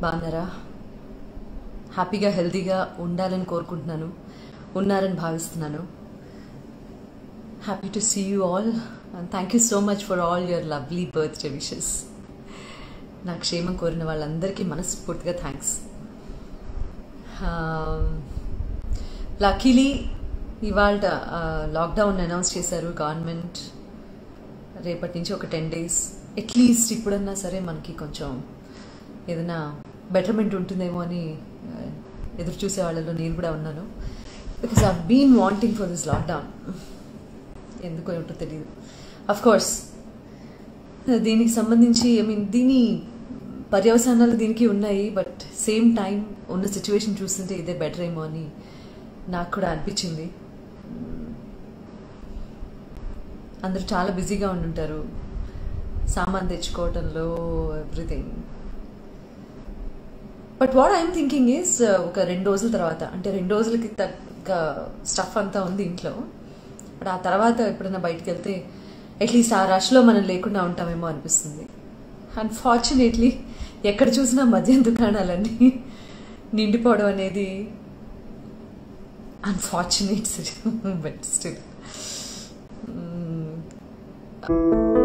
బాగున్నారా హ్యాపీగా హెల్తీగా ఉండాలని కోరుకుంటున్నాను ఉన్నారని భావిస్తున్నాను happy to see you all and thank you so much for all your lovely birthday wishes నా క్షేమం కోరిన వాళ్ళందరికీ మనస్ఫూర్తిగా థ్యాంక్స్ లక్కీలీ ఇవాళ లాక్డౌన్ అనౌన్స్ చేశారు గవర్నమెంట్ రేపటి నుంచి ఒక టెన్ డేస్ అట్లీస్ట్ ఇప్పుడన్నా సరే మనకి కొంచెం ఏదైనా బెటర్మెంట్ ఉంటుందేమో అని ఆ, ఎదురు చూసే వాళ్ళలో నేను కూడా ఉన్నాను because I been wanting for this lockdown ఎందుకో ఏమిటో తెలియదు అఫ్ కోర్స్ దీనికి సంబంధించి ఐ మీన్ దీని పర్యవసానాలు దీనికి ఉన్నాయి బట్ సేమ్ టైం ఉన్న సిచ్యువేషన్ చూస్తుంటే ఇదే బెటర్ ఏమో అని నాకు కూడా అనిపించింది అందరూ చాలా బిజీగా ఉండుంటారు సామాన్ తెచ్చుకోవటంలో everything but what I'm thinking is ఒక రెండు రోజుల తర్వాత అంటే రెండు రోజులకి తగ్గ స్టఫ్ అంతా ఉంది ఇంట్లో బట్ ఆ తర్వాత ఎప్పుడైనా బయటకు వెళ్తే అట్లీస్ట్ ఆ రష్లో మనం లేకుండా ఉంటామేమో అనిపిస్తుంది అన్ఫార్చునేట్లీ ఎక్కడ చూసినా మద్యం దుకాణాలన్నీ నిండిపోవడం అనేది అన్ఫార్చునేట్ బట్ స్టిల్